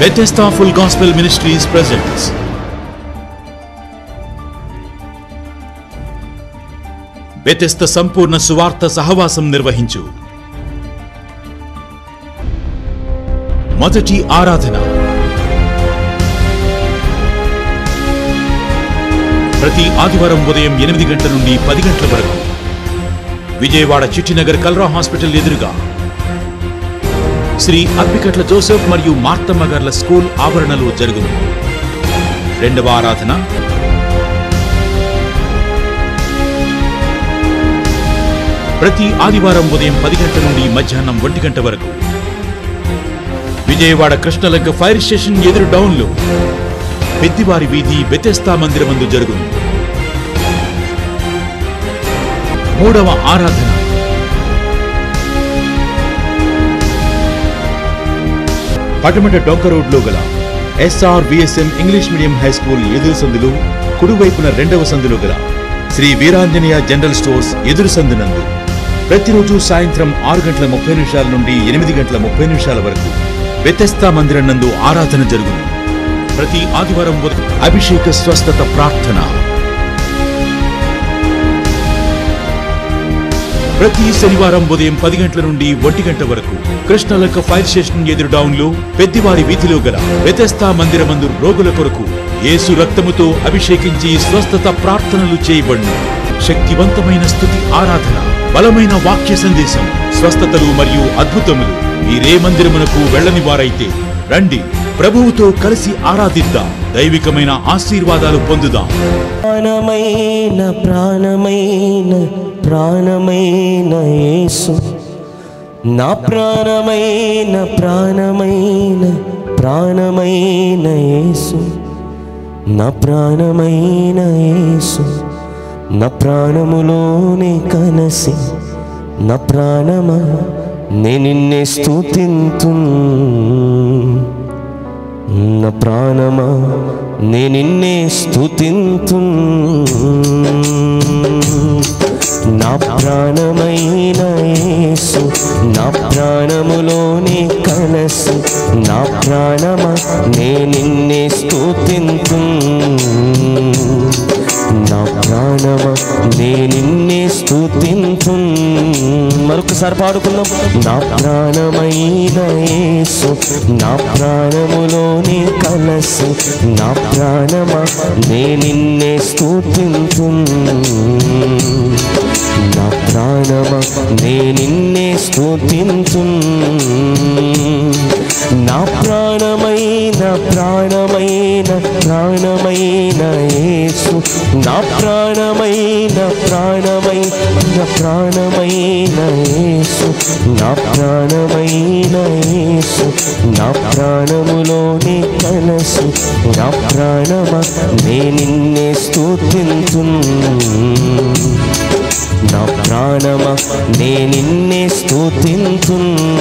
Bethesda Full Gospel Ministries presents Bethesda సంపూర్ణ సువార్త సహవాసం నిర్వహించు మొదటి ఆరాధన ప్రతి ఆదివారం ఉదయం ఎనిమిది గంటల నుండి పది గంటల వరకు విజయవాడ చిట్టినగర్ కల్రా హాస్పిటల్ ఎదురుగా శ్రీ అప్పికట్ల జోసెఫ్ మరియు మార్తమ్మ గార్ల స్కూల్ ఆవరణలో జరుగును రెండవ ఆరాధన ప్రతి ఆదివారం ఉదయం పది గంటల నుండి మధ్యాహ్నం ఒంటి గంట వరకు విజయవాడ కృష్ణలంక ఫైర్ స్టేషన్ ఎదురు డౌన్లో పెద్దివారి వీధి బెతెస్తా మందిరమందు జరుగును మూడవ ఆరాధన పటమట డొంక రోడ్లో గల SR VSM English medium high school ఎదురు సందులు కుడివైపున రెండవ సందులో గల శ్రీ వీరాంజనేయ జనరల్ స్టోర్స్ ఎదురు సందునందు ప్రతిరోజు సాయంత్రం ఆరు గంటల ముప్పై నిమిషాల నుండి ఎనిమిది గంటల ముప్పై నిమిషాల వరకు వ్యతస్థా మందిరం నందు ఆరాధన జరుగును ప్రతి ఆదివారం ఉదయం అభిషేక స్వస్థత ప్రార్థన ప్రతి శనివారం ఉదయం పది గంటల నుండి ఒంటి గంట వరకు కృష్ణలక్క ఫైర్ స్టేషన్ ఎదురు డౌన్ లో పెద్దివారి వీధిలో గల వ్యతస్థా మందిరమందు రోగుల కొరకు యేసు రక్తముతో అభిషేకించి స్వస్థత ప్రార్థనలు చేయబడును శక్తివంతమైన స్థుతి ఆరాధన బలమైన వాక్య సందేశం స్వస్థతలు మరియు అద్భుతములు మీరే మందిరమునకు వెళ్ళని వారైతే రండి ప్రభువుతో కలిసి ఆరాధిద్దాం దైవికమైన ఆశీర్వాదాలు పొందుదాం ప్రాణమైన ప్రాణమైన ప్రాణమైన యేసు నా ప్రాణమైన ప్రాణమైన ప్రాణమైన యేసు నా ప్రాణమైన యేసు నా ప్రాణములోనే కనసి నా ప్రాణమా నే నిన్నే స్తుతింతు నా ప్రాణమా నే నిన్నే స్తుతింతు నా ప్రాణమైన యేసు నా ప్రాణములోనే కలసి నా ప్రాణమా నే నిన్నే స్తుతింతు నా ప్రాణమా నే నిన్నే స్తుతింతు మరొకసారి పాడుకుందాం నా ప్రాణమైన యేసు నా ప్రాణములోనే కలసి నా ప్రాణమా నే నిన్నే స్తుతింతు నా ప్రాణమా నే నిన్నే స్తుతింతు నా ప్రాణమైన ప్రాణమైన ప్రాణమైన యేసు నా ప్రాణమైన ప్రాణమైన ప్రాణమైన యేసు నా ప్రాణమైన యేసు నా ప్రాణములోనే కలసి నా ప్రాణమా నే నిన్నే స్తుతింతు నా ప్రాణమా నే నిన్నే స్తుతింతు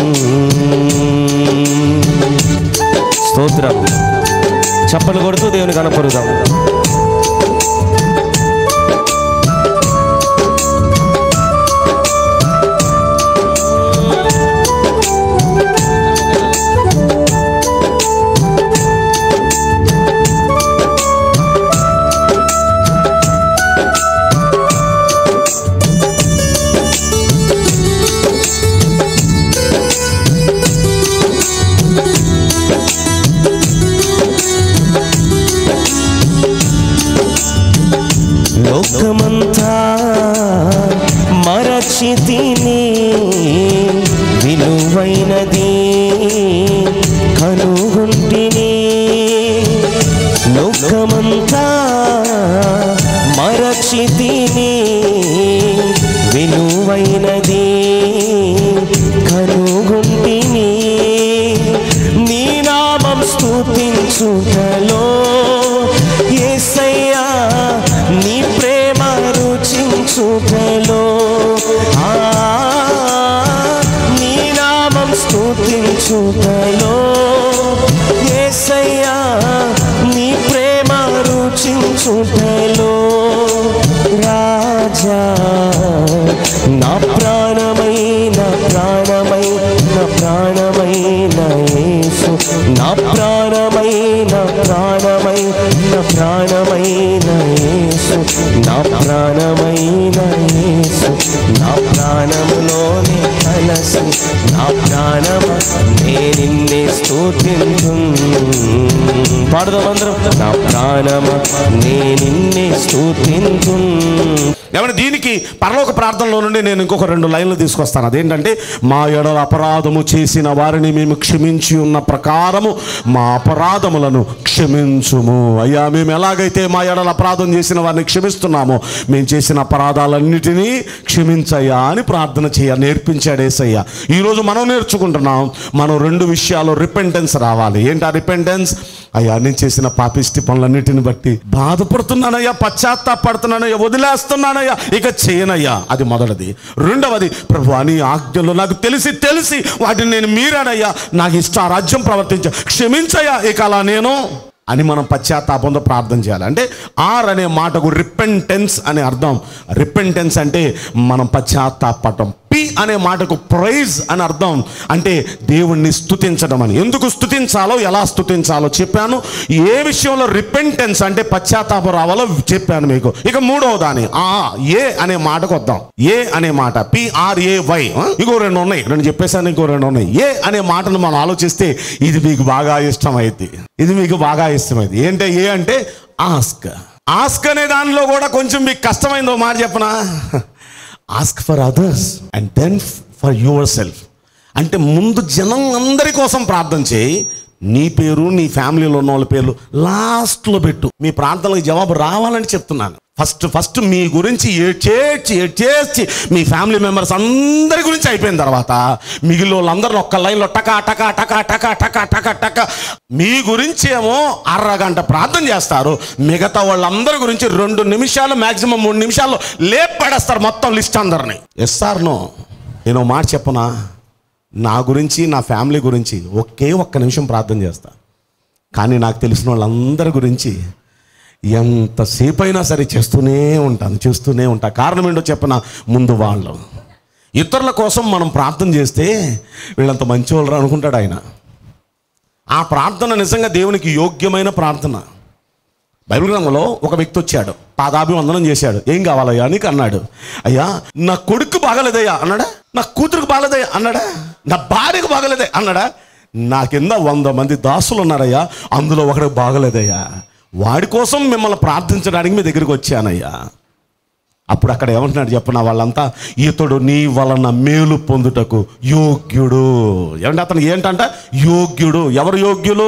స్తోత్రం చప్పలు కొడుతూ దేవుని కనపరుదాం లోకమంతా మరచితిని విలువైనది కనుగుంటిని లోకమంతా మరచితిని విలువైనది కనుగుంటిని నీ నామం స్తుతించుటలో యేసయ్యా నీ ప్రేమ రుచించుటలో ఆ నీ నామం స్తుతించుటలో యేసయ్యా నీ ప్రేమ రుచించుటలో రాజా నా ప్రాణమైన ప్రాణమైన ప్రాణమైన యేసు నా ప్రాణ ప్రాణమైన యేసు నా ప్రాణమైన యేసు నా ప్రాణములోనే కలసి నా ప్రాణమ నే నిన్నే స్తుతించు పాడదాం అందరం నా ప్రాణమ నే నిన్నే స్తుతించు ఏమంటే దీనికి పరలోక ప్రార్థనలో నుండి నేను ఇంకొక రెండు లైన్లు తీసుకొస్తాను అదేంటంటే మా ఎడల అపరాధము చేసిన వారిని మేము క్షమించి ఉన్న ప్రకారము మా అపరాధములను క్షమించుము అయ్యా మేము ఎలాగైతే మా ఎడల అపరాధం చేసిన వారిని క్షమిస్తున్నామో మేము చేసిన అపరాధాలన్నిటినీ క్షమించయ్యా అని ప్రార్థన చేయ నేర్పించాడు ఏసయ్య ఈరోజు మనం నేర్చుకుంటున్నాం మనం రెండు విషయాలు రిపెంటెన్స్ రావాలి ఏంటి ఆ రిపెంటెన్స్ అయ్యా నేను చేసిన పాపిష్టి పనులన్నిటిని బట్టి బాధపడుతున్నానయ్యా పశ్చాత్తాపడుతున్నానయ్యా వదిలేస్తున్నానయ్యా ఇక చేయనయ్యా అది మొదటిది రెండవది ప్రభు అని ఆజ్ఞలు నాకు తెలిసి తెలిసి వాటిని నేను మీరానయ్యా నాకు ఇష్టారాజ్యం ప్రవర్తించా క్షమించయ్యా ఇక అలా నేను అని మనం పశ్చాత్తాపంతో ప్రార్థన చేయాలి అంటే ఆర్ అనే మాటకు రిపెంటెన్స్ అనే అర్థం రిపెంటెన్స్ అంటే మనం పశ్చాత్తాపడటం పి అనే మాటకు ప్రైజ్ అని అర్థం అంటే దేవుణ్ణి స్తుతించడం అని ఎందుకు స్తుతించాలో ఎలా స్తుతించాలో చెప్పాను ఏ విషయంలో రిపెంటెన్స్ అంటే పశ్చాత్తాపం రావాలో చెప్పాను మీకు ఇక మూడవ దాని ఆ ఏ అనే మాటకు వద్దాం ఏ అనే మాట పిఆర్ఏ వై ఇంకో రెండు ఉన్నాయి రెండు చెప్పేసాను ఇంకో రెండు ఉన్నాయి ఏ అనే మాటను మనం ఆలోచిస్తే ఇది మీకు బాగా ఇష్టమైంది ఇది మీకు బాగా ఇష్టమైంది ఏంటి ఏ అంటే ఆస్క్ ఆస్క్ అనే దానిలో కూడా కొంచెం మీకు కష్టమైందో మాట చెప్పనా ask for others and then for yourself అంటే ముందు జనం అందరి కోసం ప్రార్థన చేయి నీ పేరు నీ ఫ్యామిలీలో ఉన్న వాళ్ళ పేర్లు లాస్ట్లో పెట్టు మీ ప్రార్థనలకు జవాబు రావాలని చెప్తున్నాను ఫస్ట్ ఫస్ట్ మీ గురించి ఏడ్చేర్చి ఏడ్చేర్చి మీ ఫ్యామిలీ మెంబర్స్ అందరి గురించి అయిపోయిన తర్వాత మిగిలిన వాళ్ళందరూ ఒక్క లైన్లో టకా టకా టకా టకా టకా టకా టకా మీ గురించి ఏమో అరగంట ప్రార్థన చేస్తారు మిగతా వాళ్ళందరి గురించి రెండు నిమిషాలు మాక్సిమం మూడు నిమిషాల్లో లేపడేస్తారు మొత్తం లిస్ట్ అందరిని ఎస్ సార్ నో నేను ఓ మాట చెప్పనా నా గురించి నా ఫ్యామిలీ గురించి ఒకే ఒక్క నిమిషం ప్రార్థన చేస్తా కానీ నాకు తెలిసిన వాళ్ళందరి గురించి ఎంతసేపు అయినా సరే చేస్తూనే ఉంటాను చేస్తూనే ఉంటా కారణం ఏంటో చెప్పనా ముందు వాళ్ళు ఇతరుల కోసం మనం ప్రార్థన చేస్తే వీళ్ళంత మంచి వాళ్ళు అనుకుంటాడు ఆయన ఆ ప్రార్థన నిజంగా దేవునికి యోగ్యమైన ప్రార్థన బైబిల్ గ్రంథంలో ఒక వ్యక్తి వచ్చాడు పాదాభివందనం చేశాడు ఏం కావాలయ్యా నీకు అన్నాడు అయ్యా నా కొడుకు బాగలేదయ్యా అన్నాడా నా కూతురుకు బాగలేదయ్యా అన్నాడా నా భార్యకు బాగలేదే అన్నాడా నా కింద వంద మంది దాసులు ఉన్నారయ్యా అందులో ఒకరికి బాగలేదయ్యా వాడి కోసం మిమ్మల్ని ప్రార్థించడానికి మీ దగ్గరికి వచ్చానయ్యా అప్పుడు అక్కడ ఏమంటున్నాడు చెప్పిన వాళ్ళంతా ఇతడు నీ వలన మేలు పొందుటకు యోగ్యుడు ఏమంటే అతను ఏంటంట యోగ్యుడు ఎవరు యోగ్యులు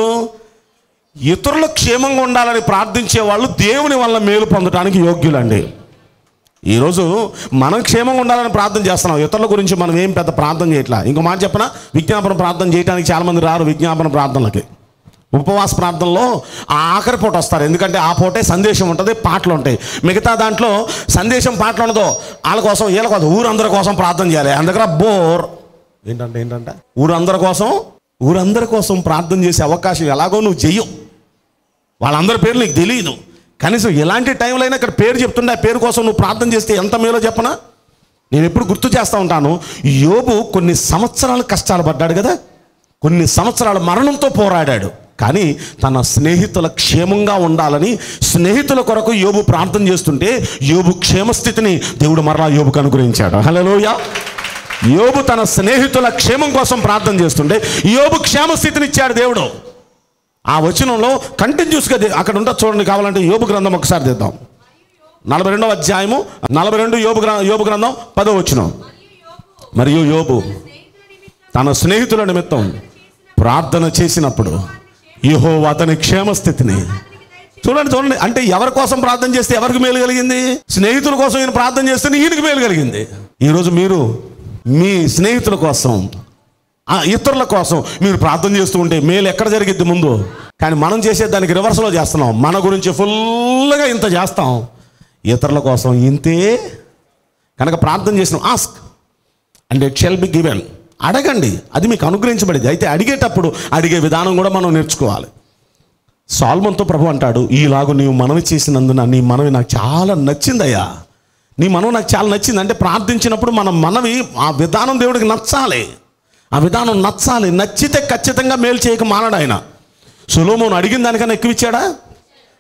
ఇతరులు క్షేమంగా ఉండాలని ప్రార్థించే వాళ్ళు దేవుని వల్ల మేలు పొందడానికి యోగ్యులండి ఈరోజు మనం క్షేమంగా ఉండాలని ప్రార్థన చేస్తున్నాం ఇతరుల గురించి మనం ఏం పెద్ద ప్రార్థన చేయట్లా ఇంకో మాట చెప్పనా విజ్ఞాపన ప్రార్థన చేయడానికి చాలామంది రారు విజ్ఞాపన ప్రార్థనలకి ఉపవాస ప్రార్థనలో ఆ ఆఖరి పూట వస్తారు ఎందుకంటే ఆ పూటే సందేశం ఉంటుంది పాటలు ఉంటాయి మిగతా దాంట్లో సందేశం పాటలు ఉండదు వాళ్ళ కోసం వీళ్ళ కోసం ఊరందరి కోసం ప్రార్థన చేయాలి అందుకని బోర్ ఏంటంటే ఏంటంటే ఊరందరి కోసం ఊరందరి కోసం ప్రార్థన చేసే అవకాశం ఎలాగో నువ్వు చెయ్యవు వాళ్ళందరి పేర్లు నీకు తెలియదు కనీసం ఎలాంటి టైంలో అయినా ఇక్కడ పేరు చెప్తుండే ఆ పేరు కోసం నువ్వు ప్రార్థన చేస్తే ఎంత మేలో చెప్పనా నేను ఎప్పుడు గుర్తు చేస్తూ ఉంటాను యోబు కొన్ని సంవత్సరాలు కష్టాలు పడ్డాడు కదా కొన్ని సంవత్సరాల మరణంతో పోరాడాడు కానీ తన స్నేహితుల క్షేమంగా ఉండాలని స్నేహితుల కొరకు యోబు ప్రార్థన చేస్తుంటే యోబు క్షేమస్థితిని దేవుడు మరలా యోబుకు అనుగ్రహించాడు హలోయ యోబు తన స్నేహితుల క్షేమం కోసం ప్రార్థన చేస్తుంటే యోబు క్షేమస్థితిని ఇచ్చాడు దేవుడు ఆ వచనంలో కంటిన్యూస్గా దే- అక్కడ ఉంటా చూడండి కావాలంటే యోబు గ్రంథం ఒకసారి తెద్దాం నలభై రెండవ అధ్యాయము నలభై రెండు యోబు గ్ర యోబు గ్రంథం పదో వచనం మరియు యోబు తన స్నేహితుల నిమిత్తం ప్రార్థన చేసినప్పుడు యహో అతని క్షేమస్థితిని చూడండి చూడండి అంటే ఎవరి కోసం ప్రార్థన చేస్తే ఎవరికి మేలు కలిగింది స్నేహితుల కోసం ఈయన ప్రార్థన చేస్తే ఈయనకి మేలు కలిగింది ఈరోజు మీరు మీ స్నేహితుల కోసం ఆ ఇతరుల కోసం మీరు ప్రార్థన చేస్తూ ఉంటే మేలు ఎక్కడ జరిగిద్ది ముందు కానీ మనం చేసే దానికి రివర్స్లో చేస్తున్నాం మన గురించి ఫుల్గా ఇంత చేస్తాం ఇతరుల కోసం ఇంతే కనుక ప్రార్థన చేసిన ask and it shall be given అడగండి అది మీకు అనుగ్రహించబడింది అయితే అడిగేటప్పుడు అడిగే విధానం కూడా మనం నేర్చుకోవాలి సాల్మన్తో ప్రభు అంటాడు ఈలాగు నీవు మనవి చేసినందున నీ మనవి నాకు చాలా నచ్చిందయ్యా నీ మనవి నాకు చాలా నచ్చింది అంటే ప్రార్థించినప్పుడు మన మనవి ఆ విధానం దేవుడికి నచ్చాలి ఆ విధానం నచ్చాలి నచ్చితే ఖచ్చితంగా మేలు చేయక మానడు ఆయన సులోమోను అడిగిన దానికన్నా ఎక్కువ ఇచ్చాడా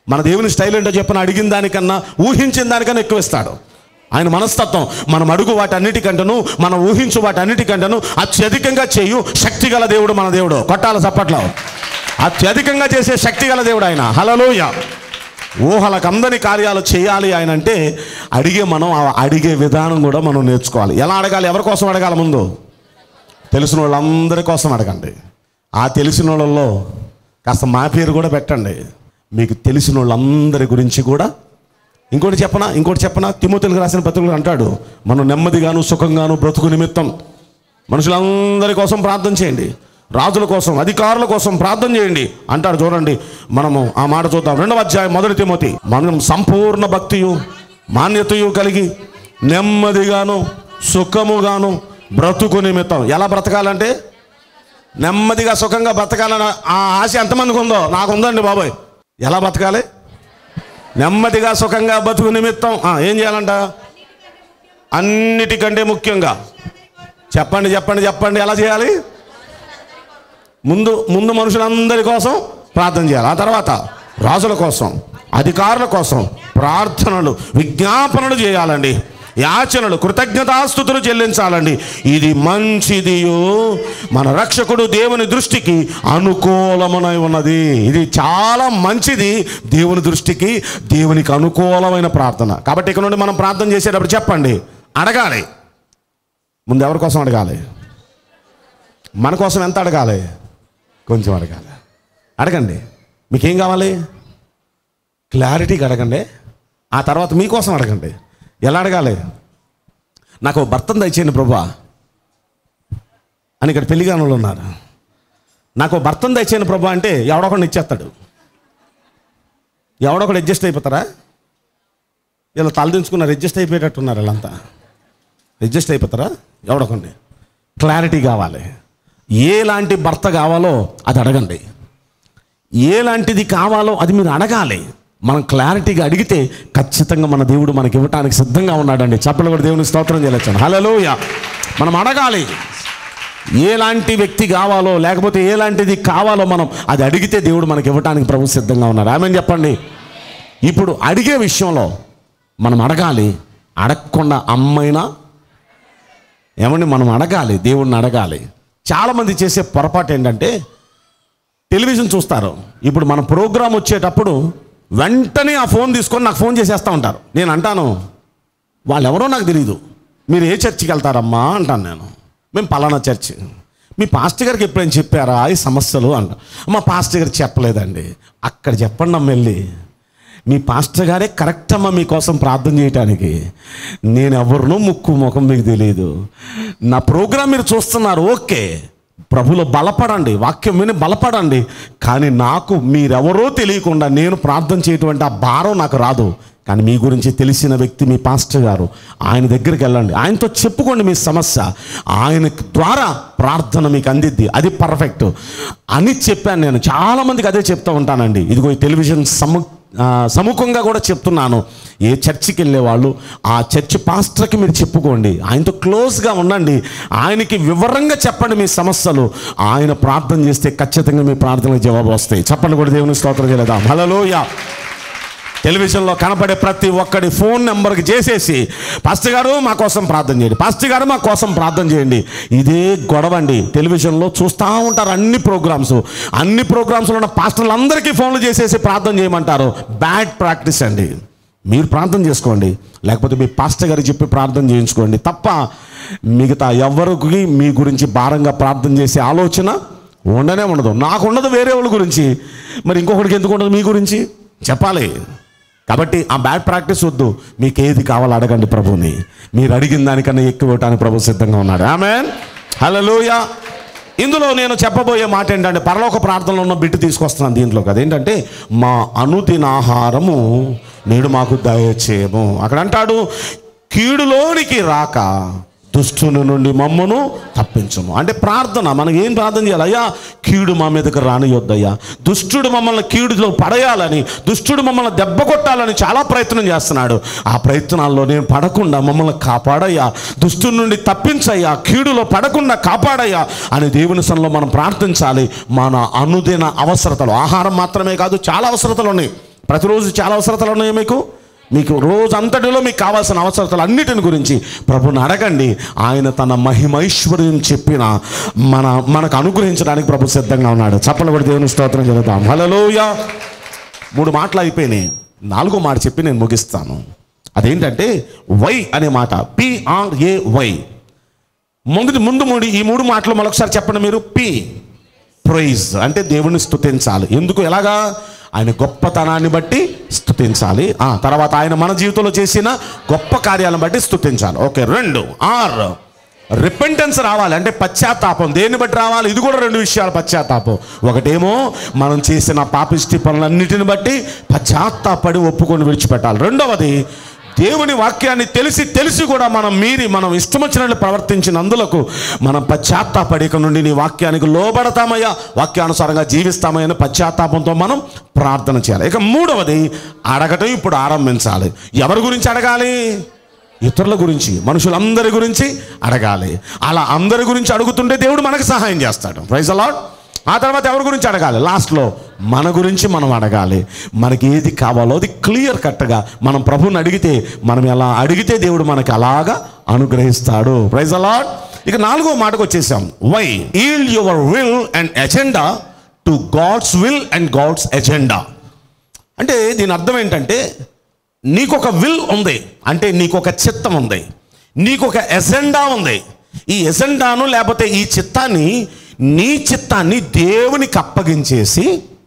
మన దేవుని స్టైల్ ఏంటో చెప్పిన అడిగిన దానికన్నా ఊహించిన దానికన్నా ఎక్కువ ఇస్తాడు ఆయన మనస్తత్వం మనం అడుగు వాటన్నిటికంటను మనం ఊహించు వాటన్నిటికంటను అత్యధికంగా చేయు శక్తి గల దేవుడు మన దేవుడు కొట్టాల చప్పట్లో అత్యధికంగా చేసే శక్తి గల దేవుడు ఆయన హలలోయ ఊహలకు అందని కార్యాలు చేయాలి ఆయన అంటే అడిగే మనం ఆ అడిగే విధానం కూడా మనం నేర్చుకోవాలి ఎలా అడగాలి ఎవరి కోసం అడగాలి ముందు తెలిసిన వాళ్ళందరి కోసం అడగండి ఆ తెలిసిన వాళ్ళల్లో కాస్త మా పేరు కూడా పెట్టండి మీకు తెలిసిన వాళ్ళందరి గురించి కూడా ఇంకోటి చెప్పనా ఇంకోటి చెప్పనా తిమోతులకు రాసిన పత్రికలు అంటాడు మనం నెమ్మదిగాను సుఖంగాను బ్రతుకు నిమిత్తం మనుషులందరి కోసం ప్రార్థన చేయండి రాజుల కోసం అధికారుల కోసం ప్రార్థన చేయండి అంటాడు చూడండి మనము ఆ మాట చూద్దాం రెండవ అధ్యాయం మొదటి తిమోతి మనం సంపూర్ణ భక్తియు మాన్యతయు కలిగి నెమ్మదిగాను సుఖముగాను బ్రతుకు నిమిత్తం ఎలా బ్రతకాలంటే నెమ్మదిగా సుఖంగా బ్రతకాలని ఆ ఆశ ఎంతమందికి ఉందో నాకు ఉందండి బాబాయ్ ఎలా బ్రతకాలి నెమ్మదిగా సుఖంగా బతుకు నిమిత్తం ఆ, ఏం చేయాలంట అన్నిటికంటే ముఖ్యంగా చెప్పండి చెప్పండి చెప్పండి ఎలా చేయాలి ముందు ముందు మనుషులందరి కోసం ప్రార్థన చేయాలి ఆ తర్వాత రాజుల కోసం అధికారుల కోసం ప్రార్థనలు విజ్ఞాపనలు చేయాలండి యాచనలు కృతజ్ఞతాస్థుతులు చెల్లించాలండి ఇది మంచిదియు మన రక్షకుడు దేవుని దృష్టికి అనుకూలమునై ఉన్నది ఇది చాలా మంచిది దేవుని దృష్టికి దేవునికి అనుకూలమైన ప్రార్థన కాబట్టి ఇక్కడ నుండి మనం ప్రార్థన చేసేటప్పుడు చెప్పండి అడగాలి ముందు ఎవరి కోసం అడగాలి మన కోసం ఎంత అడగాలి కొంచెం అడగాలి అడగండి మీకేం కావాలి క్లారిటీగా అడగండి ఆ తర్వాత మీకోసం అడగండి ఎలా అడగాలి నాకు ఓ భర్తను దయచేయండి ప్రభా అని ఇక్కడ పెళ్లిగానులు ఉన్నారు నాకు ఓ భర్తను దయచేయండి ప్రభా అంటే ఎవడొకడిని ఇచ్చేస్తాడు ఎవడొకడు అడ్జస్ట్ అయిపోతారా ఇలా తలదించుకున్నారు అడ్జస్ట్ అయిపోయేటట్టున్నారు వీళ్ళంతా అడ్జస్ట్ అయిపోతారా ఎవడొకండి క్లారిటీ కావాలి ఏలాంటి భర్త కావాలో అది అడగండి ఏలాంటిది కావాలో అది మీరు అడగాలి మనం క్లారిటీగా అడిగితే ఖచ్చితంగా మన దేవుడు మనకి ఇవ్వటానికి సిద్ధంగా ఉన్నాడండి చెప్పలు కూడా దేవుని స్తోత్రం చేయలేచాను హలోయ మనం అడగాలి ఎలాంటి వ్యక్తి కావాలో లేకపోతే ఎలాంటిది కావాలో మనం అది అడిగితే దేవుడు మనకి ఇవ్వటానికి ప్రభు సిద్ధంగా ఉన్నారు ఆమె చెప్పండి ఇప్పుడు అడిగే విషయంలో మనం అడగాలి అడగకుండా అమ్మైనా ఏమండి మనం అడగాలి దేవుడిని అడగాలి చాలామంది చేసే పొరపాటు ఏంటంటే టెలివిజన్ చూస్తారు ఇప్పుడు మన ప్రోగ్రాం వచ్చేటప్పుడు వెంటనే ఆ ఫోన్ తీసుకొని నాకు ఫోన్ చేసేస్తూ ఉంటారు నేను అంటాను వాళ్ళు ఎవరో నాకు తెలియదు మీరు ఏ చర్చికి వెళ్తారమ్మా అంటాను నేను మేము పలానా చర్చి మీ పాస్టర్ గారికి ఎప్పుడైనా చెప్పారా ఈ సమస్యలు అంట మా పాస్టర్ గారికి చెప్పలేదండి అక్కడ చెప్పండి అమ్మ వెళ్ళి మీ పాస్టర్ గారే కరెక్ట్ అమ్మ మీకోసం ప్రార్థన చేయటానికి నేను ఎవరినో ముక్కు ముఖం మీకు తెలియదు నా ప్రోగ్రాం మీరు చూస్తున్నారు ఓకే ప్రభులో బలపడండి వాక్యం విని బలపడండి కానీ నాకు మీరెవరో తెలియకుండా నేను ప్రార్థన చేయటువంటి ఆ భారం నాకు రాదు కానీ మీ గురించి తెలిసిన వ్యక్తి మీ పాస్టర్ గారు ఆయన దగ్గరికి వెళ్ళండి ఆయనతో చెప్పుకోండి మీ సమస్య ఆయన ద్వారా ప్రార్థన మీకు అందిద్ది అది పర్ఫెక్ట్ అని చెప్పాను నేను చాలామందికి అదే చెప్తూ ఉంటానండి ఇదిగో ఈ టెలివిజన్ సము ఆ, సముఖంగా కూడా చెప్తున్నాను ఏ చర్చికి వెళ్ళే వాళ్ళు ఆ చర్చ్ పాస్టర్కి మీరు చెప్పుకోండి ఆయనతో క్లోజ్గా ఉండండి ఆయనకి వివరంగా చెప్పండి మీ సమస్యలు ఆయన ప్రార్థన చేస్తే ఖచ్చితంగా మీ ప్రార్థనకు జవాబు వస్తాయి చెప్పండి కూడా దేవుని స్తోత్రం చేయలేదా హలోయ టెలివిజన్లో కనపడే ప్రతి ఒక్కడి ఫోన్ నెంబర్కి చేసేసి పాస్టర్ గారు మా కోసం ప్రార్థన చేయండి పాస్టర్ గారు మా కోసం ప్రార్థన చేయండి ఇదే గొడవ అండి టెలివిజన్లో చూస్తూ ఉంటారు అన్ని ప్రోగ్రామ్స్ అన్ని ప్రోగ్రామ్స్లో ఉన్న పాస్టర్లందరికీ ఫోన్లు చేసేసి ప్రార్థన చేయమంటారు బ్యాడ్ ప్రాక్టీస్ అండి మీరు ప్రార్థన చేసుకోండి లేకపోతే మీ పాస్టర్ గారికి చెప్పి ప్రార్థన చేయించుకోండి తప్ప మిగతా ఎవరికి మీ గురించి భారంగా ప్రార్థన చేసే ఆలోచన ఉండనే ఉండదు నాకు ఉండదు వేరే వాళ్ళ గురించి మరి ఇంకొకరికి ఎందుకు ఉండదు మీ గురించి చెప్పాలి కాబట్టి ఆ బ్యాడ్ ప్రాక్టీస్ వద్దు మీకు ఏది కావాలో అడగండి ప్రభుని మీరు అడిగిన దానికన్నా ఎక్కువ ఇవ్వటానికి ప్రభు సిద్ధంగా ఉన్నాడు ఆమె హలోయ ఇందులో నేను చెప్పబోయే మాట ఏంటంటే పరలోక ప్రార్థనలో ఉన్న బిట్టు తీసుకొస్తున్నాను దీంట్లోకి అదేంటంటే మా అనుదిన ఆహారము నేడు మాకు దయచేయము అక్కడ అంటాడు కీడులోనికి రాక దుష్టుని నుండి మమ్మను తప్పించము అంటే ప్రార్థన మనకి ఏం ప్రార్థన చేయాలి అయ్యా కీడు మా మీదకి రానియొద్దయ్యా దుష్టుడు మమ్మల్ని కీడులో పడేయాలని దుష్టుడు మమ్మల్ని దెబ్బ కొట్టాలని చాలా ప్రయత్నం చేస్తున్నాడు ఆ ప్రయత్నాల్లో నేను పడకుండా మమ్మల్ని కాపాడయ్యా దుష్టుడి నుండి తప్పించయ్యా కీడులో పడకుండా కాపాడయ్యా అని దేవుని సన్నిలో మనం ప్రార్థించాలి మన అనుదిన అవసరతలు ఆహారం మాత్రమే కాదు చాలా అవసరతలు ఉన్నాయి ప్రతిరోజు చాలా అవసరతలు ఉన్నాయి మీకు మీకు రోజు అంతటిలో మీకు కావాల్సిన అవసరతలు అన్నిటిని గురించి ప్రభుని అడగండి ఆయన తన మహిమైశ్వర్యం చెప్పిన మన మనకు అనుగ్రహించడానికి ప్రభు సిద్ధంగా ఉన్నాడు చప్పలు కూడా దేవుని స్తోత్రం చెబుతాం హలోయ మూడు మాటలు అయిపోయినాయి నాలుగో మాట చెప్పి నేను ముగిస్తాను అదేంటంటే వై అనే మాట పిఆర్ఏ వై ముందు ముందు మూడు ఈ మూడు మాటలు మరొకసారి చెప్పండి మీరు పి ప్రైజ్ అంటే దేవుని స్తుతించాలి ఎందుకు ఎలాగా ఆయన గొప్పతనాన్ని బట్టి స్తుతించాలి ఆ తర్వాత ఆయన మన జీవితంలో చేసిన గొప్ప కార్యాలను బట్టి స్తుతించాలి ఓకే రెండు ఆర్ రిపెంటెన్స్ రావాలి అంటే పశ్చాత్తాపం దేన్ని బట్టి రావాలి ఇది కూడా రెండు విషయాలు పశ్చాత్తాపం ఒకటేమో మనం చేసిన పాపిష్టి పనులన్నిటిని బట్టి పశ్చాత్తాపడి ఒప్పుకొని విడిచిపెట్టాలి రెండవది దేవుని వాక్యాన్ని తెలిసి తెలిసి కూడా మనం మీరి మనం ఇష్టం వచ్చినట్లు ప్రవర్తించినందులకు మనం పశ్చాత్తాపడిక నుండి నీ వాక్యానికి లోబడతామయ్యా వాక్యానుసారంగా జీవిస్తామయ్యా అని పశ్చాత్తాపంతో మనం ప్రార్థన చేయాలి ఇక మూడవది అడగటం ఇప్పుడు ఆరంభించాలి ఎవరి గురించి అడగాలి ఇతరుల గురించి మనుషులందరి గురించి అడగాలి అలా అందరి గురించి అడుగుతుంటే దేవుడు మనకు సహాయం చేస్తాడు ప్రైజ్ అలాడ్ ఆ తర్వాత ఎవరి గురించి అడగాలి లాస్ట్లో మన గురించి మనం అడగాలి మనకి ఏది కావాలో అది క్లియర్ కట్గా మనం ప్రభుని అడిగితే మనం ఎలా అడిగితే దేవుడు మనకి అలాగా అనుగ్రహిస్తాడు ప్రైజ్ అలాడ్ ఇక నాలుగో మాటకు వచ్చేసాం yield your will and agenda to God's will and God's agenda అంటే దీని అర్థం ఏంటంటే నీకు ఒక విల్ ఉంది అంటే నీకు ఒక చిత్తం ఉంది నీకు ఒక ఎజెండా ఉంది ఈ ఎజెండాను లేకపోతే ఈ చిత్తాన్ని నీ చిత్తాన్ని దేవునికి అప్పగించేసి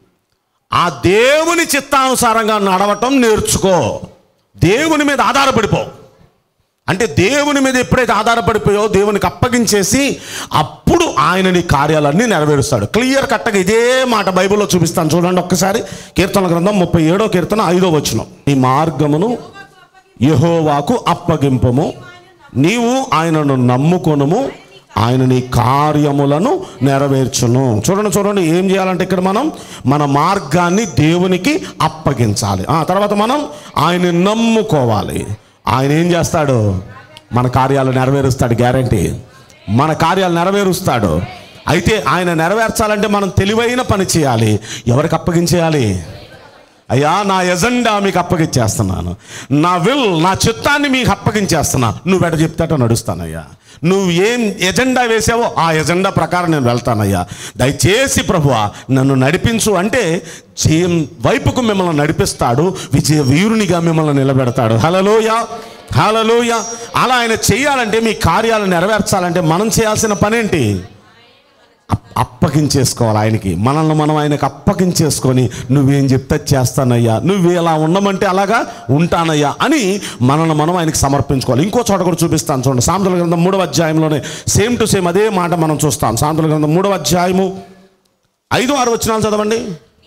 ఆ దేవుని చిత్తానుసారంగా నడవటం నేర్చుకో దేవుని మీద ఆధారపడిపో అంటే దేవుని మీద ఎప్పుడైతే ఆధారపడిపోయో దేవునికి అప్పగించేసి అప్పుడు ఆయన నీ కార్యాలన్నీ నెరవేరుస్తాడు క్లియర్ కట్టగా ఇదే మాట బైబిల్లో చూపిస్తాను చూడండి ఒక్కసారి కీర్తన గ్రంథం ముప్పై ఏడో కీర్తన ఐదో వచనం ఈ మార్గమును యెహోవాకు అప్పగింపము నీవు ఆయనను నమ్ముకొనుము ఆయన నీ కార్యములను నెరవేర్చును చూడండి చూడండి ఏం చేయాలంటే ఇక్కడ మనం మన మార్గాన్ని దేవునికి అప్పగించాలి ఆ తర్వాత మనం ఆయన నమ్ముకోవాలి ఆయన ఏం చేస్తాడు మన కార్యాలు నెరవేరుస్తాడు గ్యారంటీ మన కార్యాలు నెరవేరుస్తాడు అయితే ఆయన నెరవేర్చాలంటే మనం తెలివైన పని చేయాలి ఎవరికి అప్పగించేయాలి అయ్యా నా ఎజెండా మీకు అప్పగించేస్తున్నాను నా విల్ నా చిత్తాన్ని మీకు అప్పగించేస్తున్నా నువ్వు ఎట చెప్తాటో నడుస్తానయ్యా నువ్వు ఏం ఎజెండా వేసావో ఆ ఎజెండా ప్రకారం నేను వెళ్తానయ్యా దయచేసి ప్రభువా నన్ను నడిపించు అంటే జయం వైపుకు మిమ్మల్ని నడిపిస్తాడు విజయ వీరునిగా మిమ్మల్ని నిలబెడతాడు హలలోయ హలలోయ అలా ఆయన చేయాలంటే మీ కార్యాలు నెరవేర్చాలంటే మనం చేయాల్సిన పనేంటి అప్- అప్పగించేసుకోవాలి ఆయనకి మనల్ని మనం ఆయనకు అప్పగించేసుకొని నువ్వేం చెప్తే చేస్తానయ్యా నువ్వు ఇలా ఉండమంటే అలాగా ఉంటానయ్యా అని మనల్ని మనం ఆయనకి సమర్పించుకోవాలి ఇంకో చోట కూడా చూపిస్తాను చూడండి సాంతుల గ్రంథం మూడవ అధ్యాయంలోనే సేమ్ టు సేమ్ అదే మాట మనం చూస్తాం సాంతుల గ్రంథం మూడవ అధ్యాయము ఐదు ఆరు వచ్చినాలు చదవండి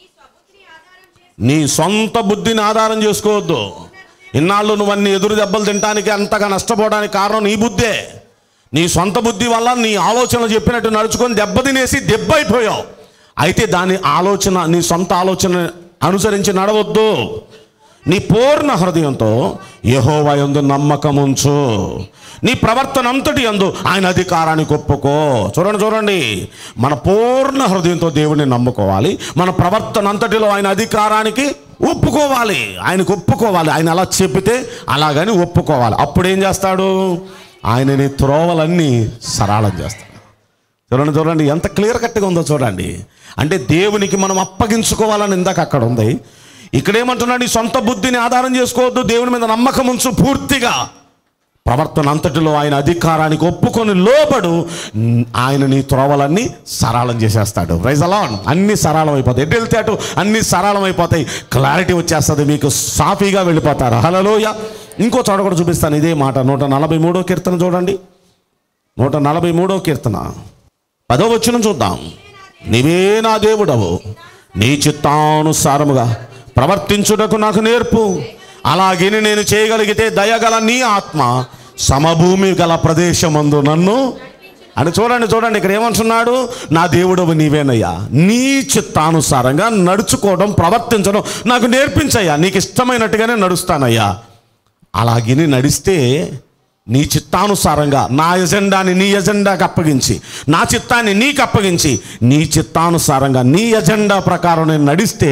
నీ సొంత బుద్ధిని ఆధారం చేసుకోవద్దు ఇన్నాళ్ళు నువ్వు అన్ని ఎదురు దెబ్బలు తినడానికి అంతగా నష్టపోవడానికి కారణం నీ బుద్ధే నీ సొంత బుద్ధి వల్ల నీ ఆలోచనలు చెప్పినట్టు నడుచుకొని దెబ్బ తినేసి దెబ్బ అయిపోయావు అయితే దాని ఆలోచన నీ సొంత ఆలోచన అనుసరించి నడవద్దు నీ పూర్ణ హృదయంతో యహోవా యందు నమ్మకం ఉంచు నీ ప్రవర్తన అంతటి యందు ఆయన అధికారానికి ఒప్పుకో చూడండి చూడండి మన పూర్ణ హృదయంతో దేవుడిని నమ్ముకోవాలి మన ప్రవర్తన అంతటిలో ఆయన అధికారానికి ఒప్పుకోవాలి ఆయనకు ఒప్పుకోవాలి ఆయన అలా చెబితే అలాగని ఒప్పుకోవాలి అప్పుడు ఏం చేస్తాడు ఆయన నీ త్రోవలన్నీ సరళం చేస్తాడు చూడండి చూడండి ఎంత క్లియర్ కట్గా ఉందో చూడండి అంటే దేవునికి మనం అప్పగించుకోవాలని ఇందాక అక్కడ ఉంది ఇక్కడ ఏమంటున్నాడు ఈ సొంత బుద్ధిని ఆధారం చేసుకోవద్దు దేవుని మీద నమ్మకం ఉంచు పూర్తిగా ప్రవర్తన అంతటిలో ఆయన అధికారానికి ఒప్పుకొని లోబడు న్- ఆయన నీ త్రోవలన్నీ సరళం చేసేస్తాడు ప్రైజ్ అలాన్ అన్ని సరళం అయిపోతాయి ఎటు వెళ్తే అటు అన్ని సరళం అయిపోతాయి క్లారిటీ వచ్చేస్తుంది మీకు సాఫీగా వెళ్ళిపోతారు హలలోయ ఇంకో చోట కూడా చూపిస్తాను ఇదే మాట నూట నలభై మూడో కీర్తన చూడండి నూట నలభై మూడో కీర్తన పదో వచ్చిన చూద్దాం నీవే నా దేవుడవు నీ చిత్తానుసారముగా ప్రవర్తించుటకు నాకు నేర్పు అలాగే నేను చేయగలిగితే దయగల నీ ఆత్మ సమభూమి గల ప్రదేశమందు నన్ను అని చూడండి చూడండి ఇక్కడ ఏమంటున్నాడు నా దేవుడవు నీవేనయ్యా నీ చిత్తానుసారంగా నడుచుకోవడం ప్రవర్తించడం నాకు నేర్పించయ్యా నీకు ఇష్టమైనట్టుగానే నడుస్తానయ్యా అలాగిని నడిస్తే నీ చిత్తానుసారంగా నా ఎజెండాని నీ ఎజెండాకి అప్పగించి నా చిత్తాన్ని నీకు అప్పగించి నీ చిత్తానుసారంగా నీ ఎజెండా ప్రకారం నేను నడిస్తే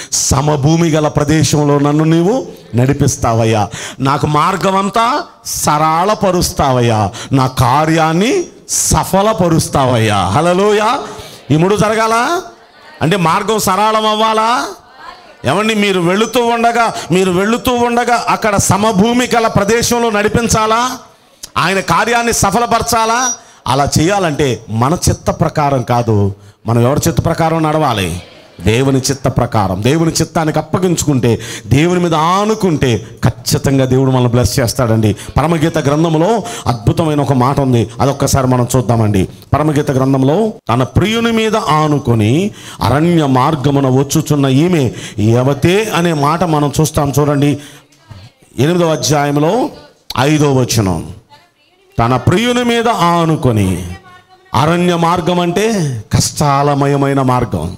సమభూమి గల ప్రదేశంలో నన్ను నీవు నడిపిస్తావయ్యా నాకు మార్గం అంతా సరళపరుస్తావయ్యా నా కార్యాన్ని సఫలపరుస్తావయ్యా హలలోయ ఈ మూడు జరగాల అంటే మార్గం సరళం అవ్వాలా ఏమండి మీరు వెళుతూ ఉండగా మీరు వెళుతూ ఉండగా అక్కడ సమభూమి గల ప్రదేశంలో నడిపించాలా ఆయన కార్యాన్ని సఫలపరచాలా అలా చేయాలంటే మన చిత్త ప్రకారం కాదు మనం ఎవరి చిత్త ప్రకారం నడవాలి దేవుని చిత్త ప్రకారం దేవుని చిత్తానికి అప్పగించుకుంటే దేవుని మీద ఆనుకుంటే ఖచ్చితంగా దేవుడు మనల్ని బ్లెస్ చేస్తాడండి పరమగీత గ్రంథంలో అద్భుతమైన ఒక మాట ఉంది అదొక్కసారి మనం చూద్దామండి పరమగీత గ్రంథంలో తన ప్రియుని మీద ఆనుకొని అరణ్య మార్గమున వచ్చుచున్న ఈమె యవతే అనే మాట మనం చూస్తాం చూడండి ఎనిమిదవ అధ్యాయంలో ఐదో వచనం తన ప్రియుని మీద ఆనుకొని అరణ్య మార్గం అంటే కష్టాలమయమైన మార్గం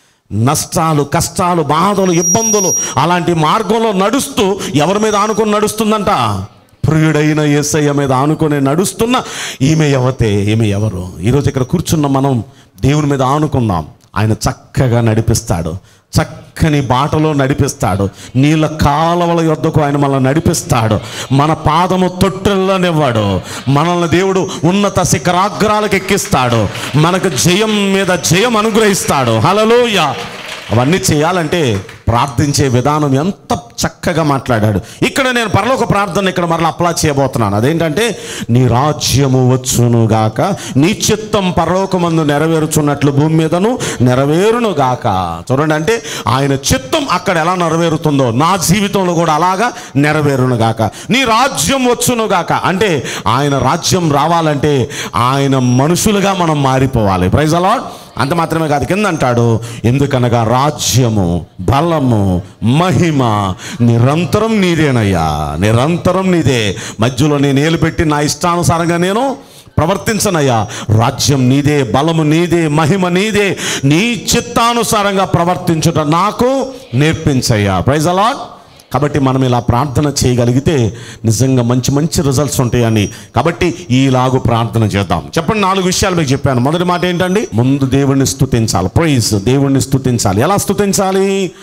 నష్టాలు కష్టాలు బాధలు ఇబ్బందులు అలాంటి మార్గంలో నడుస్తూ ఎవరి మీద ఆనుకొని నడుస్తుందంట ప్రియుడైన యేసయ్య మీద ఆనుకొని నడుస్తున్న ఈమె ఎవతే ఈమె ఎవరు ఈరోజు ఇక్కడ కూర్చున్న మనం దేవుని మీద ఆనుకుందాం ఆయన చక్కగా నడిపిస్తాడు చక్కని బాటలో నడిపిస్తాడు నీళ్ళ కాలవల యొద్దకు ఆయన మనల్ని నడిపిస్తాడు మన పాదము తొట్టెల్లోనివ్వాడు మనల్ని దేవుడు ఉన్నత శిఖరాగ్రాలకు ఎక్కిస్తాడు మనకు జయం మీద జయం అనుగ్రహిస్తాడు హలలోయ అవన్నీ చేయాలంటే ప్రార్థించే విధానం ఎంత చక్కగా మాట్లాడాడు ఇక్కడ నేను పరలోక ప్రార్థన ఇక్కడ మరలా అప్లా చేయబోతున్నాను అదేంటంటే నీ రాజ్యము వచ్చును గాక నీ చిత్తం పరలోకమందు నెరవేరుచున్నట్లు భూమి మీదను నెరవేరును గాక చూడండి అంటే ఆయన చిత్తం అక్కడ ఎలా నెరవేరుతుందో నా జీవితంలో కూడా అలాగా నెరవేరును గాక నీ రాజ్యం వచ్చును గాక అంటే ఆయన రాజ్యం రావాలంటే ఆయన మనుషులుగా మనం మారిపోవాలి ప్రైజ్ అలాడ్ అంత మాత్రమే కాదు కింద అంటాడు ఎందుకనగా రాజ్యము బలము మహిమ నిరంతరం నీదేనయ్యా నిరంతరం నీదే మధ్యలో నేను ఏలు పెట్టి నా ఇష్టానుసారంగా నేను ప్రవర్తించనయ్యా రాజ్యం నీదే బలము నీదే మహిమ నీదే నీ చిత్తానుసారంగా ప్రవర్తించుట నాకు నేర్పించయ్యా ప్రైజ్ అలాట్ కాబట్టి మనం ఇలా ప్రార్థన చేయగలిగితే నిజంగా మంచి మంచి రిజల్ట్స్ ఉంటాయని కాబట్టి ఈలాగు ప్రార్థన చేద్దాం చెప్పండి నాలుగు విషయాలు మీకు చెప్పాను మొదటి మాట ఏంటండి ముందు దేవుణ్ణి స్తుతించాలి ప్రైజ్ దేవుణ్ణి స్తుతించాలి ఎలా స్తుతించాలి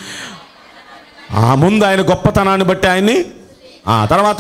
ఆ ముందు ఆయన గొప్పతనాన్ని బట్టి ఆయన్ని ఆ తర్వాత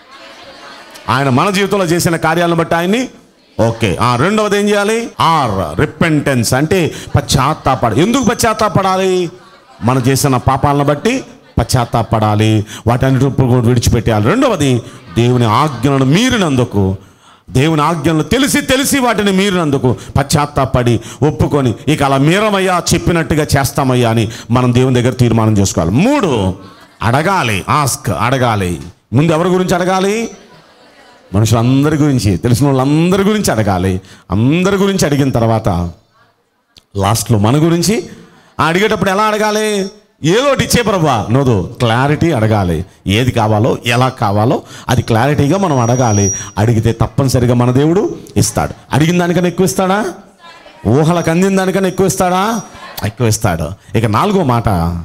ఆయన మన జీవితంలో చేసిన కార్యాలను బట్టి ఆయన్ని ఓకే ఆ రెండవది ఏం చేయాలి ఆర్ రిపెంటెన్స్ అంటే పశ్చాత్తాపడ ఎందుకు పశ్చాత్తాపడాలి మనం చేసిన పాపాలను బట్టి పశ్చాత్తాపడాలి వాటన్నిటి కూడా విడిచిపెట్టేయాలి రెండవది దేవుని ఆజ్ఞలను మీరినందుకు దేవుని ఆజ్ఞలను తెలిసి తెలిసి వాటిని మీరినందుకు పశ్చాత్తాపడి ఒప్పుకొని ఇక అలా మీరమయ్యా చెప్పినట్టుగా చేస్తామయ్యా అని మనం దేవుని దగ్గర తీర్మానం చేసుకోవాలి మూడు అడగాలి ఆస్క్ అడగాలి ముందు ఎవరి గురించి అడగాలి మనుషులందరి గురించి తెలిసిన వాళ్ళందరి గురించి అడగాలి అందరి గురించి అడిగిన తర్వాత లాస్ట్లో మన గురించి ఆ అడిగేటప్పుడు ఎలా అడగాలి ఏదో ఒకటి ఇచ్చే ప్రభా నోదు క్లారిటీ అడగాలి ఏది కావాలో ఎలా కావాలో అది క్లారిటీగా మనం అడగాలి అడిగితే తప్పనిసరిగా మన దేవుడు ఇస్తాడు అడిగిన దానికన్నా ఎక్కువ ఇస్తాడా ఊహలకు అందిన దానికన్నా ఎక్కువ ఇస్తాడా ఎక్కువ ఇస్తాడు ఇక నాలుగో మాట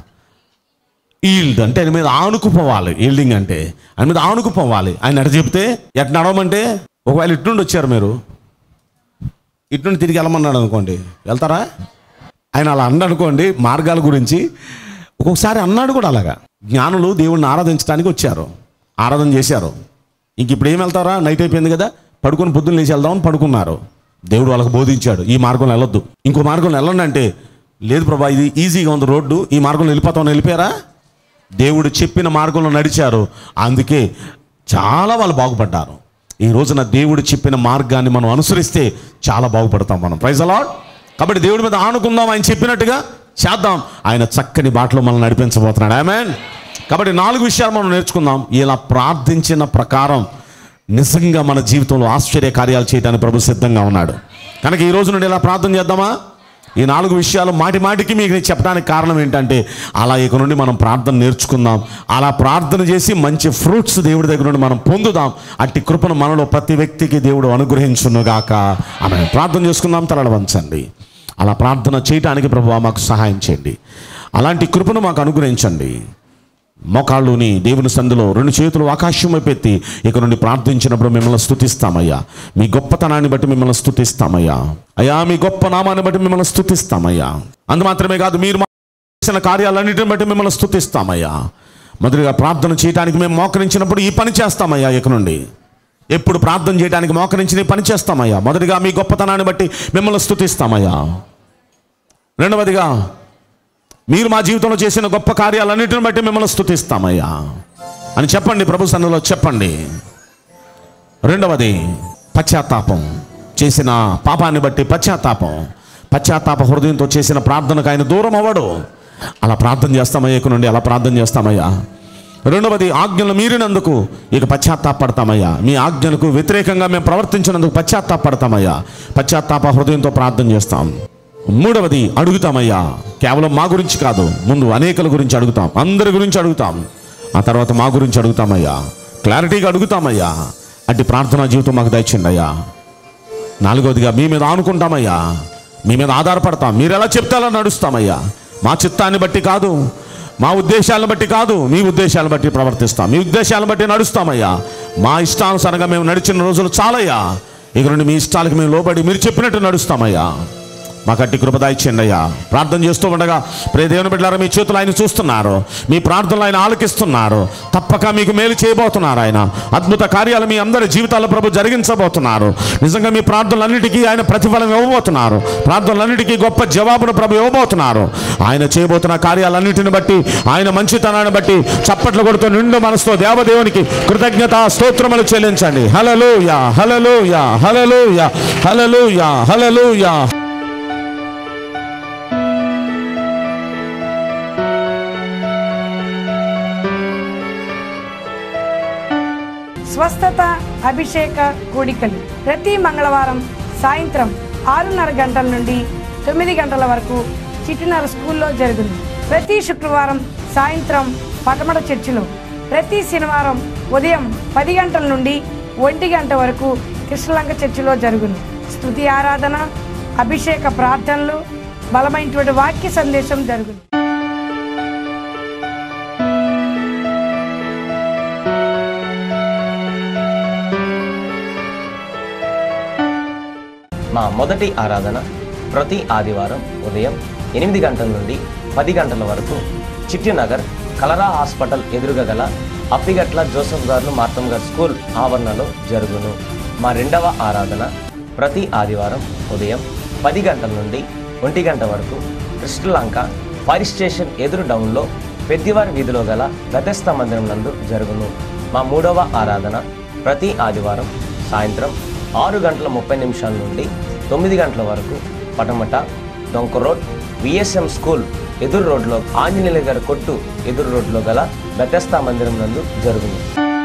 ఈల్డ్ అంటే ఆయన మీద ఆనుకుపోవాలి ఈల్డింగ్ అంటే ఆయన మీద ఆనుకుపోవాలి ఆయన ఎట చెప్తే ఎట్ నడవమంటే ఒకవేళ ఇట్నుండి వచ్చారు మీరు ఇట్నుండి తిరిగి వెళ్ళమన్నాడు అనుకోండి వెళ్తారా ఆయన అలా అన్నాడు అనుకోండి మార్గాల గురించి ఒక్కొక్కసారి అన్నాడు కూడా అలాగా జ్ఞానులు దేవుణ్ణి ఆరాధించడానికి వచ్చారు ఆరాధన చేశారు ఇంక ఇప్పుడు ఏం వెళ్తారా నైట్ అయిపోయింది కదా పడుకొని పొద్దున్న లేచి వెళ్దామని పడుకున్నారు దేవుడు వాళ్ళకి బోధించాడు ఈ మార్గంలో వెళ్ళొద్దు ఇంకో మార్గంలో వెళ్ళండి అంటే లేదు ప్రభా ఇది ఈజీగా ఉంది రోడ్డు ఈ మార్గంలో వెళ్ళిపోతామని వెళ్ళిపోయారా దేవుడు చెప్పిన మార్గంలో నడిచారు అందుకే చాలా వాళ్ళు బాగుపడ్డారు ఈ రోజున దేవుడు చెప్పిన మార్గాన్ని మనం అనుసరిస్తే చాలా బాగుపడతాం మనం ప్రైజ్ అలాడ్ కాబట్టి దేవుడి మీద ఆనుకుందాం ఆయన చెప్పినట్టుగా చేద్దాం ఆయన చక్కని బాటలో మనం నడిపించబోతున్నాడు ఆమెన్ కాబట్టి నాలుగు విషయాలు మనం నేర్చుకుందాం ఇలా ప్రార్థించిన ప్రకారం నిజంగా మన జీవితంలో ఆశ్చర్య కార్యాలు చేయడానికి ప్రభు సిద్ధంగా ఉన్నాడు కనుక ఈ రోజు నుండి ఇలా ప్రార్థన చేద్దామా ఈ నాలుగు విషయాలు మాటి మాటికి మీకు నేను చెప్పడానికి కారణం ఏంటంటే అలా ఇక నుండి మనం ప్రార్థన నేర్చుకుందాం అలా ప్రార్థన చేసి మంచి ఫ్రూట్స్ దేవుడి దగ్గర నుండి మనం పొందుదాం అట్టి కృపను మనలో ప్రతి వ్యక్తికి దేవుడు అనుగ్రహించునుగాక ఆమె ప్రార్థన చేసుకుందాం తలడ వంచండి అలా ప్రార్థన చేయటానికి ప్రభు మాకు సహాయం చేయండి అలాంటి కృపను మాకు అనుగ్రహించండి మోకాళ్ళుని దేవుని సందులో రెండు చేతులు ఆకాశం వైపు ఎత్తి ఇక నుండి ప్రార్థించినప్పుడు మిమ్మల్ని స్తుతిస్తామయ్యా మీ గొప్పతనాన్ని బట్టి మిమ్మల్ని స్తుతిస్తామయ్యా అయ్యా మీ గొప్ప నామాన్ని బట్టి మిమ్మల్ని స్తుతిస్తామయ్యా అందు మాత్రమే కాదు మీరు మా చేసిన కార్యాలన్నిటిని బట్టి మిమ్మల్ని స్తుతిస్తామయ్యా మొదటిగా ప్రార్థన చేయడానికి మేము మోకరించినప్పుడు ఈ పని చేస్తామయ్యా ఇక నుండి ఎప్పుడు ప్రార్థన చేయడానికి మోకరించి ఈ పని చేస్తామయ్యా మొదటిగా మీ గొప్పతనాన్ని బట్టి మిమ్మల్ని స్తుతిస్తామయ్యా రెండవదిగా మీరు మా జీవితంలో చేసిన గొప్ప కార్యాలన్నిటిని బట్టి మిమ్మల్ని స్తుతిస్తామయ్యా అని చెప్పండి ప్రభు సన్నిలో చెప్పండి రెండవది పశ్చాత్తాపం చేసిన పాపాన్ని బట్టి పశ్చాత్తాపం పశ్చాత్తాప హృదయంతో చేసిన ప్రార్థనకు ఆయన దూరం అవ్వడు అలా ప్రార్థన చేస్తామయ్యా ఇక నుండి అలా ప్రార్థన చేస్తామయ్యా రెండవది ఆజ్ఞలు మీరినందుకు ఇక పశ్చాత్తాపడతామయ్యా మీ ఆజ్ఞలకు వ్యతిరేకంగా మేము ప్రవర్తించినందుకు పశ్చాత్తాపడతామయ్యా పశ్చాత్తాప హృదయంతో ప్రార్థన చేస్తాం మూడవది అడుగుతామయ్యా కేవలం మా గురించి కాదు ముందు అనేకల గురించి అడుగుతాం అందరి గురించి అడుగుతాం ఆ తర్వాత మా గురించి అడుగుతామయ్యా క్లారిటీగా అడుగుతామయ్యా అట్టి ప్రార్థనా జీవితం మాకు దయచండి అయ్యా నాలుగవదిగా మీ మీద ఆనుకుంటామయ్యా మీ మీద ఆధారపడతాం మీరు ఎలా చెప్తే అలా నడుస్తామయ్యా మా చిత్తాన్ని బట్టి కాదు మా ఉద్దేశాలను బట్టి కాదు మీ ఉద్దేశాలను బట్టి ప్రవర్తిస్తాం మీ ఉద్దేశాలను బట్టి నడుస్తామయ్యా మా ఇష్టానుసారంగా మేము నడిచిన రోజులు చాలయ్యా ఇక నుండి మీ ఇష్టాలకు మేము లోబడి మీరు చెప్పినట్టు నడుస్తామయ్యా మా కట్టి కృపద ఇచ్చేయండి అయ్యా ప్రార్థన చేస్తూ ఉండగా ప్రే దేవుని బిడ్డారా మీ చేతులు ఆయన చూస్తున్నారు మీ ప్రార్థనలు ఆయన ఆలకిస్తున్నారు తప్పక మీకు మేలు చేయబోతున్నారు ఆయన అద్భుత కార్యాలు మీ అందరి జీవితాల్లో ప్రభు జరిగించబోతున్నారు నిజంగా మీ ప్రార్థనలన్నిటికీ ఆయన ప్రతిఫలం ఇవ్వబోతున్నారు ప్రార్థనలన్నిటికీ గొప్ప జవాబును ప్రభు ఇవ్వబోతున్నారు ఆయన చేయబోతున్న కార్యాలన్నిటిని బట్టి ఆయన మంచితనాన్ని బట్టి చప్పట్లు కొడుతూ నిండు మనసుతో దేవదేవునికి కృతజ్ఞత స్తోత్రములు చెల్లించండి హలలుయా హలలుయా హలలుయా హలలుయా హలలుయా స్వస్థత అభిషేక కూడికలు ప్రతి మంగళవారం సాయంత్రం ఆరున్నర గంటల నుండి తొమ్మిది గంటల వరకు చిట్టినర స్కూల్లో జరుగును ప్రతి శుక్రవారం సాయంత్రం పటమట చర్చిలో ప్రతి శనివారం ఉదయం పది గంటల నుండి ఒంటి గంట వరకు కృష్ణలంక చర్చిలో జరుగును స్తుతి ఆరాధన అభిషేక ప్రార్థనలు బలమైనటువంటి వాక్య సందేశం జరుగును మా మొదటి ఆరాధన ప్రతి ఆదివారం ఉదయం ఎనిమిది గంటల నుండి పది గంటల వరకు చిట్టినగర్ కలరా హాస్పిటల్ ఎదురుగా గల అప్పిగట్ల జోసఫ్ గారు మార్తం గారు స్కూల్ ఆవరణలో జరుగును మా రెండవ ఆరాధన ప్రతి ఆదివారం ఉదయం పది గంటల నుండి ఒంటి గంట వరకు కృష్ణలంక ఫైర్ స్టేషన్ ఎదురు డౌన్లో పెద్దివారి వీధిలో గల గతస్థ మందిరం నందు జరుగును మా మూడవ ఆరాధన ప్రతి ఆదివారం సాయంత్రం ఆరు గంటల ముప్పై నిమిషాల నుండి తొమ్మిది గంటల వరకు పటమట డొంక రోడ్ విఎస్ఎం స్కూల్ ఎదురు రోడ్లో ఆంజనేయుల గారి కొట్టు ఎదురు రోడ్లో గల బెతస్తా మందిరం నందు జరుగును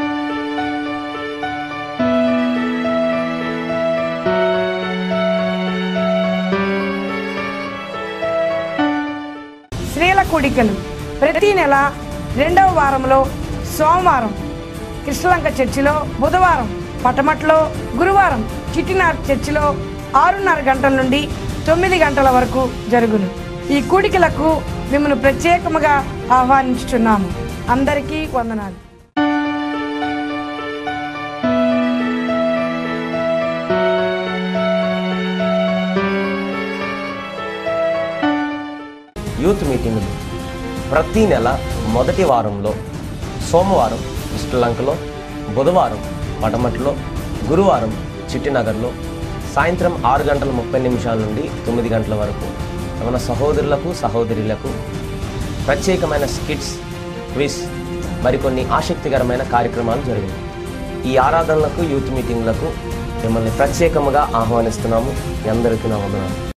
స్త్రీల కూడికలు ప్రతి నెల రెండవ వారంలో సోమవారం కృష్ణలంక చర్చిలో బుధవారం పటమట్లో గురువారం చిట్టినార్ చర్చిలో ఆరున్నర గంటల నుండి తొమ్మిది గంటల వరకు జరుగును ఈ కూడికలకు మిమ్మల్ని ప్రత్యేకముగా ఆహ్వానించుచున్నాము అందరికీ వందనాలు యూత్ మీటింగులు ప్రతి నెల మొదటి వారంలో సోమవారం శ్రీలంకలో బుధవారం పటమట్లో గురువారం చిట్టినగర్లో సాయంత్రం ఆరు గంటల ముప్పై నిమిషాల నుండి తొమ్మిది గంటల వరకు మన సహోదరులకు సహోదరులకు ప్రత్యేకమైన స్కిట్స్ క్విజ్ మరికొన్ని ఆసక్తికరమైన కార్యక్రమాలు జరిగాయి ఈ ఆరాధనలకు యూత్ మీటింగ్లకు మిమ్మల్ని ప్రత్యేకముగా ఆహ్వానిస్తున్నాము మీ అందరికీ నా వందనాలు